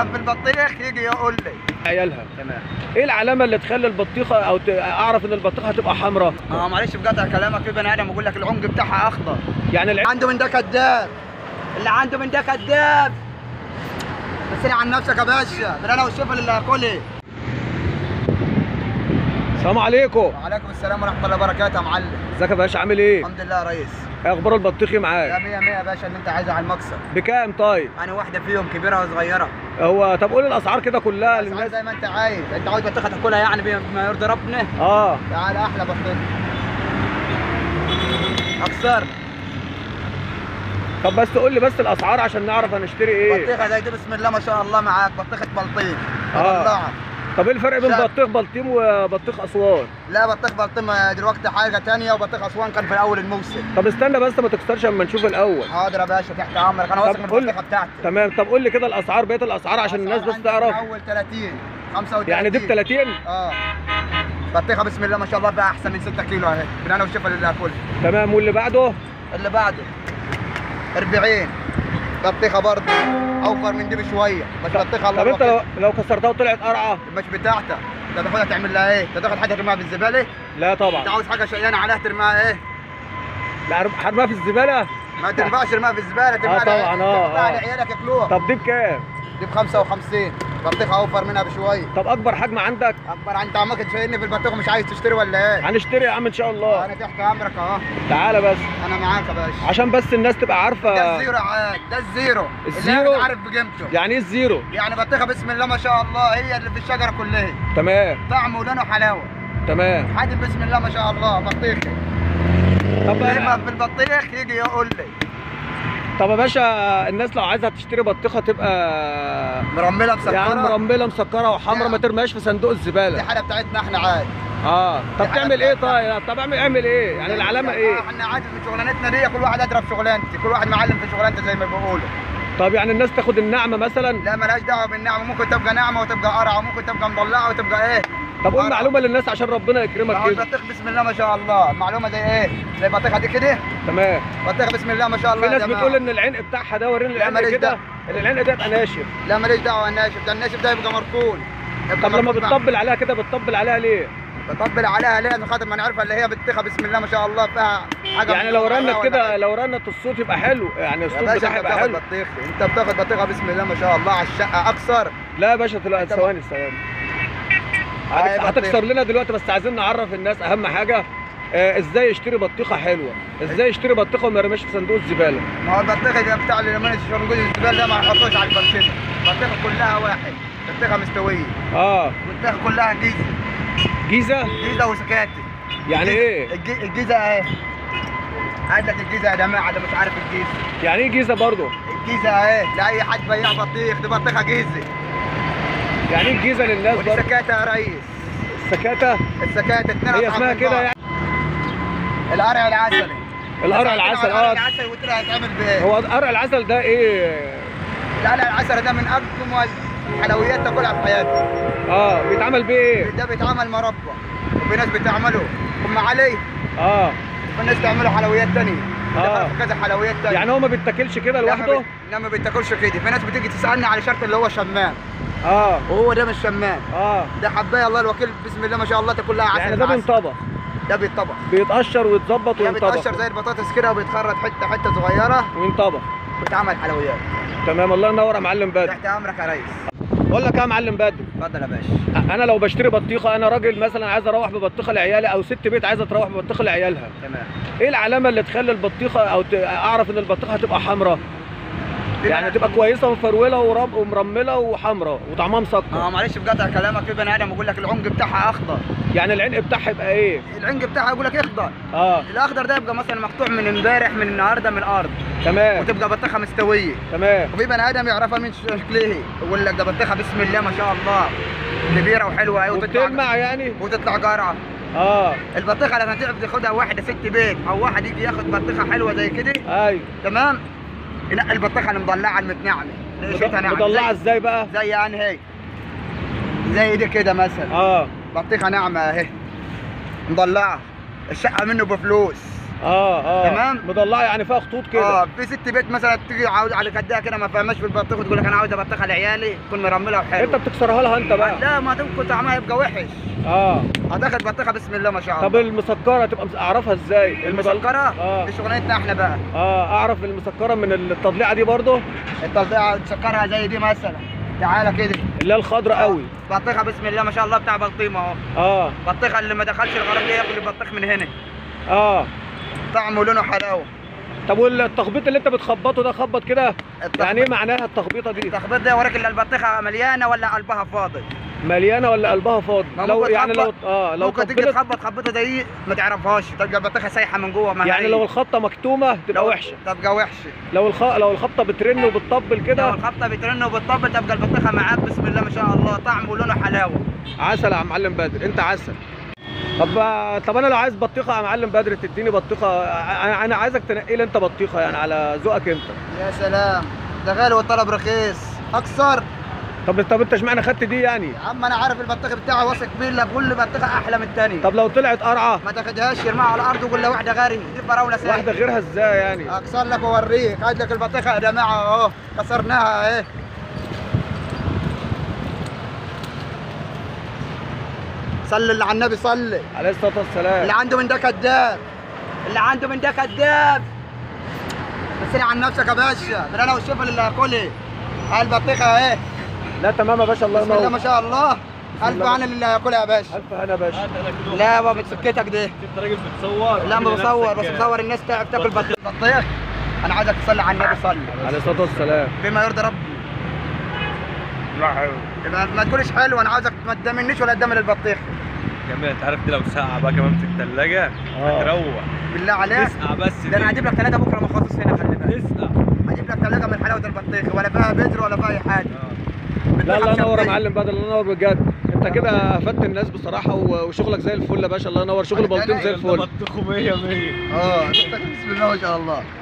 يفهم في البطيخ يجي يقول لي عيالها تمام ايه العلامه اللي تخلي البطيخه او ت- اعرف ان البطيخه هتبقى حمراء اه معلش بقطع كلامك في بني ادم يقول لك العنق بتاعها اخضر يعني الع... عنده من ده كذاب اللي عنده من ده كذاب بس عن نفسك يا باشا ده انا والشفل اللي هاكلها السلام عليكم وعليكم السلام ورحمه الله وبركاته يا معلم ازيك يا باشا عامل ايه الحمد لله يا ريس ايه اخبار البطيخي يا معاك 100 100 يا باشا اللي انت عايزه على المكسب بكام طيب انا واحده فيهم كبيره وصغيره هو طب قول الاسعار كده كلها الأسعار للناس زي ما انت عايز انت عاوز بطيخه تاكلها يعني بما يرضي ربنا اه تعال احلى بطيخه اكثر طب بس قول لي بس الاسعار عشان نعرف هنشتري ايه بطيخه زي دي بسم الله ما شاء الله معاك بطيخه بلطيم آه. مطلعه طب ايه الفرق بين شاب. بطيخ بلطيم وبطيخ اسوان لا بطيخ بلطيم دلوقتي حاجه تانية وبطيخ اسوان كان في اول الموسم طب استنى بس ما تكسرش اما نشوف الاول حاضر يا باشا تحت امرك انا طب واثق من قول- البطيخه بتاعتي تمام طب قول لي كده الاسعار بقيه الاسعار عشان الناس بس عندي تعرف من اول 30 35 يعني دي ب 30 اه بطيخه بسم الله ما شاء الله فيها احسن من 6 كيلو اهي من انا والشفا اللي هاكلها تمام واللي بعده اللي بعده 40 بطيخه برضه اوفر من دي بشويه مش بطيخه الله طب انت الوكيل. لو, لو كسرتها وطلعت قرعه مش بتاعتك انت تاخدها تعمل لها ايه؟ انت تاخد حاجه ترميها في الزباله؟ لا طبعا انت عاوز حاجه شقيانه عليها ترميها ايه؟ لا حرمها في الزباله ما تنفعش ترميها في الزباله ترميها آه على- طبعا، آه، تحطها على آه. عيالك ياكلوها طب دي بكام دي ب 55 بطيخه اوفر منها بشويه طب اكبر حجم عندك اكبر انت عمك تشيلني في البطيخه مش عايز تشتري ولا ايه؟ هنشتري يا عم ان شاء الله انا تحت امرك اهو تعالى بس انا معاك يا باشا عشان بس الناس تبقى ده عارفه الزيرو عاد ده الزيرو الزيرو؟ اللي عارف بقيمته يعني ايه الزيرو يعني بطيخه بسم الله ما شاء الله هي اللي في الشجره كلها تمام طعم ولونه حلاوه تمام حادي بسم الله ما شاء الله بطيخه طب اللي يفهم في البطيخ يجي يقول لي طب يا باشا الناس لو عايزه تشتري بطيخه تبقى مرمله مسكره يعني مرمله مسكره وحمرا لا. ما ترميهاش في صندوق دي الزباله حاله بتاعتنا احنا عادي اه طب دي حاجة تعمل ايه بتاعتنا. طيب طب اعمل اعمل ايه يعني العلامه ايه احنا عادي في شغلانتنا دي كل واحد ادرى في شغلانتي كل واحد معلم في شغلانته زي ما بيقولوا طب يعني الناس تاخد النعمه مثلا لا مالهاش دعوه بالنعمه ممكن تبقى ناعمه وتبقى قرعه وممكن تبقى مضلعه وتبقى ايه طب قول قرع. معلومه للناس عشان ربنا ما يكرمك هو كده البطيخ بسم الله ما شاء الله المعلومه زي ايه زي البطيخه دي كده تمام بطيخه بسم الله ما شاء الله في يا ناس جماعة. بتقول ان العنق بتاعها ده وريني لا، العنق ماليش كده دعوة. ان العنق ده يبقى ناشف لا ماليش دعوه الناشف ده الناشف ده يبقى مركون يبقى طب لما مركون مع- بتطبل عليها كده بتطبل عليها ليه بطبل عليها ليه عشان خاطر ما نعرفها اللي هي بطيخه بسم الله ما شاء الله فيها حاجه يعني لو مطلعة رنت ولا كده حاجة. لو رنت الصوت يبقى حلو يعني يا الصوت باشا بتاعها انت يبقى بتاخد حلو بطيخ انت بتاخد بطيخه بسم الله ما شاء الله على الشقه اكثر لا يا باشا تلا- انت ثواني ثواني هاي هتك- هتكسر بطيخ. لنا دلوقتي بس عايزين نعرف الناس اهم حاجه آه، ازاي يشتري بطيخه حلوه ازاي يشتري بطيخه وما يرميش في صندوق الزباله ما هو البطيخه اللي بتاع اللي لما شرنجوز الزباله ده ما يحطوش على الفرشته البطيخه كلها واحد بطيخه مستويه اه البطيخه كلها جيزه جيزه جيزه وسكاتي يعني الجيزة- ايه الجي- الجيزه اهي عندك الجيزه يا جماعه ده مش عارف الجيزه يعني ايه جيزه برضه الجيزه اهي لاي حد بياع بطيخ دي بطيخه جيزه يعني ايه الجيزه للناس ودي برضه سكاتة يا ريس السكاته السكاتة اتنين هي أصحاب اسمها من كده بعض. يعني القرع العسلي القرع العسل القرع اه العسلي وترى هيتعمل بايه؟ هو قرع العسل ده ايه القرع العسلي ده من اجمل الحلويات تاكلها في حياتك اه بيتعمل بيه ايه ده بيتعمل مربى وفي ناس بتعمله ام علي اه وفي ناس تعمله حلويات تانية آه. دخل في كذا حلويات تانية يعني هو ما بيتاكلش كده لا ما لوحده بي- لا ما بيتاكلش كده في ناس بتيجي تسالني على شرط اللي هو شمام اه وهو ده مش شمام اه ده حبايه الله الوكيل بسم الله ما شاء الله تاكل لها عسل يعني ده عسل. بينطبخ ده بيتطبخ بيتقشر ويتظبط ده وينطبخ بيتقشر زي البطاطس كده وبيتخرط حته حته صغيره وينطبخ ويتعمل حلويات تمام الله ينور يا معلم بدر تحت امرك يا ريس بقول لك إيه يا معلم بدر اتفضل يا باشا انا لو بشتري بطيخه انا راجل مثلا عايز اروح ببطيخه لعيالي او ست بيت عايزه تروح ببطيخه لعيالها تمام ايه العلامه اللي تخلي البطيخه او ت- اعرف ان البطيخه هتبقى حمراء يعني تبقى كويسه ومفروله ورب ومرمله وحمراء وطعمها اه مسكر معلش بقطع كلامك في بني ادم يقول لك العنق بتاعها اخضر يعني العنق بتاعها يبقى ايه العنق بتاعها يقول لك اخضر اه الاخضر ده يبقى مثلا مقطوع من امبارح من النهارده من الارض تمام وتبقى بطيخه مستويه تمام وفي بني ادم يعرفها من شكلها يقول لك ده بطيخه بسم الله ما شاء الله كبيره وحلوه ايوه وبتلمع يعني وتطلع قرعه اه البطيخه لما تعرف تاخدها واحده ست بيت او واحد يجي ياخد بطيخه حلوه زي كده ايوه تمام ينقي البطيخه المضلعه المتنعمه ريشتها ناعمه مضلعه زي- ازاي بقى زي يعني هيك زي دي كده مثلا اه بطيخه ناعمه اهي مضلعه الشقه منه بفلوس اه اه تمام. مضلعه يعني فيها خطوط كده اه في ست بيت مثلا تيجي عاوز على كدها كده ما فهماش في البطيخ وتقول لك انا عاوز ابطيخه لعيالي تكون مرمله وحلوه انت بتكسرها لها انت بقى لا ما ممكن طعمها يبقى وحش اه هتاخد بطيخه بسم الله ما شاء الله طب المسكره تبقى مس- اعرفها ازاي المضل- المسكره اه دي شغلانتنا احنا بقى اه اعرف المسكره من التضليعه دي برضه التلطيعه تسكرها زي دي مثلا تعالى كده اللي هي الخضراء قوي بطيخه بسم الله ما شاء الله بتاع بلطيمه اهو اه بطيخه اللي ما دخلش الغربيه ياكل البطيخ من هنا اه طعمه ولونه حلاوه طب والتخبيط اللي انت بتخبطه ده خبط كده التخبيط- يعني ايه معناها التخبيطه دي التخبيط ده وراك اللي البطيخه مليانه ولا قلبها فاضي مليانه ولا قلبها فاضي ما لو ممكن يعني لو تخبط- اه لو ممكن تيجي كبلت تخبط خبطه زي ما تعرفهاش تبقى البطيخه سايحه من جوه ما يعني هي. لو الخبطه مكتومه تبقى لو- وحشه تبقى وحشه لو الخ... لو الخبطه بترن وبتطبل لو كده الخبطه بترن وبتطبل تبقى البطيخه معاك بسم الله ما شاء الله طعم ولونه حلاوه عسل يا معلم بدر انت عسل طب طب انا لو عايز بطيخه يا معلم بدر تديني بطيخه ع- انا عايزك تنقي لي انت بطيخه يعني على ذوقك انت يا سلام ده غالي والطلب رخيص اكثر طب طب انت اشمعنى خدت دي يعني يا عم انا عارف البطيخ بتاعي واثق بيه لا كل بطيخه احلى من الثانيه طب لو طلعت قرعه ما تاخدهاش ارميها على الارض وقول لها واحده غيري دي فراوله سهله واحده غيرها ازاي يعني اكسر لك واوريك هات لك البطيخه يا جماعه اهو كسرناها اهي صلي اللي على النبي صلي عليه الصلاه والسلام اللي عنده من ده كذاب اللي عنده من ده كذاب بس عن نفسك يا باشا ده انا والشيف اللي هاكلها هاي البطيخه اهي لا تمام يا باشا الله بسم الله ينور ما شاء الله الف الله عن اللي هاكلها يا باشا الف هنا يا باشا لا بابا سكتك دي انت راجل بتصور لا ما بصور بس بصور الناس تاكل تاكل بطيخ بطيخ انا عايزك تصلي على النبي صلي عليه الصلاه والسلام بما يرضي ربي يبقى ما تقولش حلو انا عاوزك ما تدمنيش ولا تدمن البطيخ كمان انت عارف دي لو ساقعه بقى كمان في الثلاجه اه. هتروق بالله عليك تسقع بس ده انا هجيب لك ثلاثه بكره مخصص هنا خلي بالك تسقع هجيب لك ثلاجه من حلاوه البطيخ ولا فيها بذر ولا فيها اي حاجه لا الله ينور يا معلم معلم بدر الله ينور بجد انت كده افدت الناس بصراحه و- وشغلك زي الفل يا باشا الله ينور شغل أنا بلطيم زي جاي. الفل بطخه 100 100 اه بسم الله ما شاء الله